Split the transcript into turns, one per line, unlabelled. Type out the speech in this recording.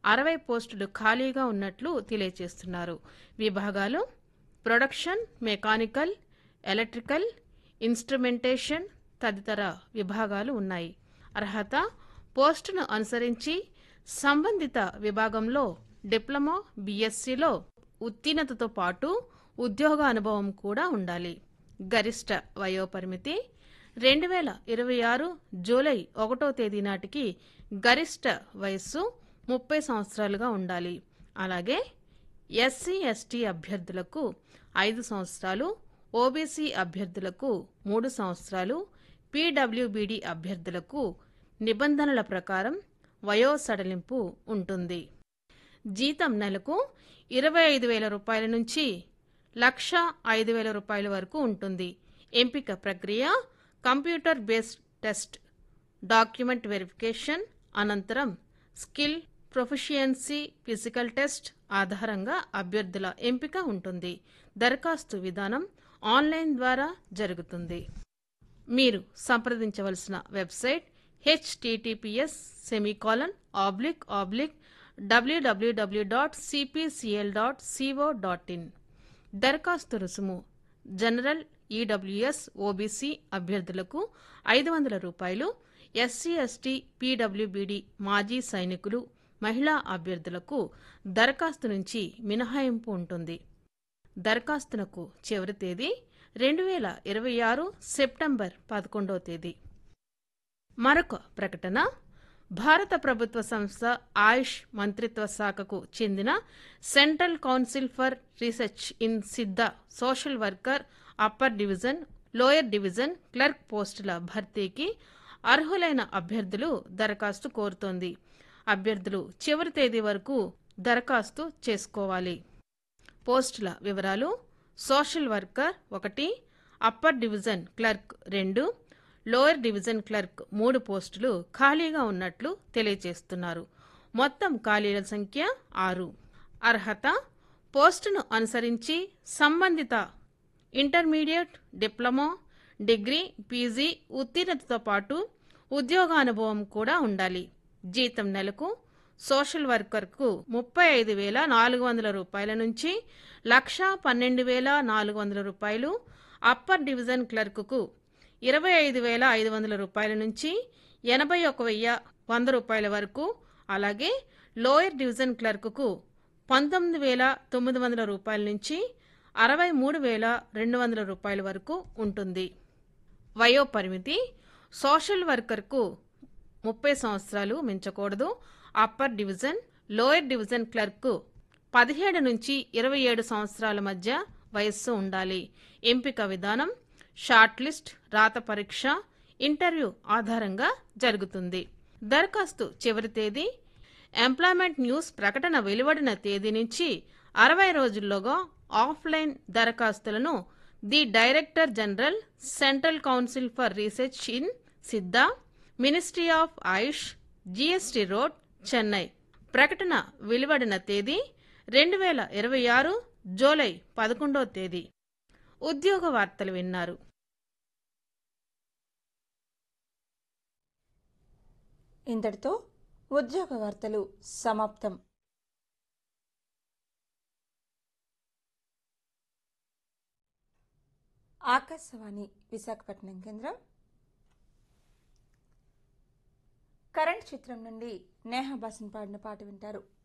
అరవై పోస్టులు ఖాళీగా ఉన్నట్లు తెలియజేస్తున్నారు విభాగాలు ప్రొడక్షన్ మెకానికల్ ఎలక్ట్రికల్ ఇన్స్ట్రుమెంటేషన్ తదితర విభాగాలు ఉన్నాయి అర్హత పోస్టును అనుసరించి సంబంధిత విభాగంలో డిప్లొమా బీఎస్సీలో ఉత్తీర్ణతతో పాటు ఉద్యోగ అనుభవం కూడా ఉండాలి గరిష్ట వయోపరిమితి రెండు వేల ఇరవై ఆరు జూలై ఒకటో తేదీ నాటికి గరిష్ట వయస్సు ముప్పై సంవత్సరాలుగా ఉండాలి అలాగే ఎస్సీ ఎస్టీ అభ్యర్థులకు ఐదు సంవత్సరాలు ఓబీసీ అభ్యర్థులకు మూడు సంవత్సరాలు పీడబ్ల్యూబీడీ అభ్యర్థులకు నిబంధనల ప్రకారం వయో సడలింపు ఉంటుంది జీతం నెలకు ఇరవై ఐదు వేల రూపాయల నుంచి లక్ష ఐదు వేల రూపాయల వరకు ఉంటుంది ఎంపిక ప్రక్రియ computer based test document verification అనంతరం స్కిల్ ప్రొఫిషియన్సీ ఫిజికల్ టెస్ట్ ఆధారంగా అభ్యర్థుల ఎంపిక ఉంటుంది దరఖాస్తు విధానం ఆన్లైన్ ద్వారా జరుగుతుంది మీరు సంప్రదించవలసిన website HTTPS semicolon oblique oblique WWW dot CPCL dot CO dot in దరఖాస్తు రుసుము జనరల్ ఈడబ్ల్యూఎస్ ఓబీసీ అభ్యర్థులకు ఐదు వందల రూపాయలు ఎస్సీ ఎస్టీ పీడబ్ల్యూబీడీ మాజీ సైనికులు మహిళా అభ్యర్థులకు దరఖాస్తు నుంచి మినహాయింపు ఉంటుంది దరఖాస్తునకు చివరి తేదీ రెండు వేల ఇరవై ఆరు సెప్టెంబర్ పదకొండవ తేదీ మరొక ప్రకటన భారత ప్రభుత్వ సంస్థ ఆయుష్ మంత్రిత్వ శాఖకు చెందిన central council for research in Siddha social worker upper division lower division clerk పోస్టుల భర్తీకి అర్హులైన అభ్యర్థులు దరఖాస్తు కోరుతోంది అభ్యర్థులు చివరి తేదీ వరకు దరఖాస్తు చేసుకోవాలి పోస్టుల వివరాలు సోషల్ వర్కర్ ఒకటి అప్పర్ డివిజన్ క్లర్క్ రెండు లోయర్ డివిజన్ క్లర్క్ మూడు పోస్టులు ఖాళీగా ఉన్నట్లు తెలియజేస్తున్నారు మొత్తం ఖాళీల సంఖ్య ఆరు అర్హత పోస్టును అనుసరించి సంబంధిత ఇంటర్మీడియట్ డిప్లొమా డిగ్రీ పీజీ ఉత్తీర్ణతతో పాటు ఉద్యోగానుభవం కూడా ఉండాలి జీతం నెలకు సోషల్ వర్కర్కు ముప్పై ఐదు వేల నాలుగు వందల రూపాయల నుంచి లక్ష పన్నెండు వేల నాలుగు వందల రూపాయలు అప్పర్ డివిజన్ క్లర్కుకు ఇరవై ఐదు వేల ఐదు వందల రూపాయల నుంచి ఎనభై ఒక వెయ్యి వంద రూపాయల వరకు అలాగే లోయర్ డివిజన్ క్లర్కుకు పంతొమ్మిది వేల తొమ్మిది వందల రూపాయల నుంచి అరవై మూడు వేల రెండు వందల రూపాయల వరకు ఉంటుంది వయో పరిమితి సోషల్ వర్కర్కు ముప్పై సంవత్సరాలు మించకూడదు upper division lower division clerk పదిహేడు నుంచి ఇరవై ఏడు సంవత్సరాల మధ్య వయస్సు ఉండాలి ఎంపిక విధానం షార్ట్ లిస్ట్ రాత పరీక్ష ఇంటర్వ్యూ ఆధారంగా జరుగుతుంది దరఖాస్తు చివరి తేదీ ఎంప్లాయ్మెంట్ న్యూస్ ప్రకటన వెలువడిన తేదీ నుంచి అరవై రోజుల్లోగా ఆఫ్లైన్ దరఖాస్తులను the director general central council for research in Siddha ministry of Ayush GST road Chennai ప్రకటన వెలువడిన తేదీ రెండు వేల ఇరవై ఆరు జూలై పదకొండో తేదీ ఉద్యోగ వార్తలు విన్నారు
ఇంతటితో ఉద్యోగ వార్తలు సమాప్తం ఆకాశవాణి విశాఖపట్నం కేంద్రం కరెంట్ చిత్రం నుండి నేహా బాసన్ పాడిన పాట వింటారు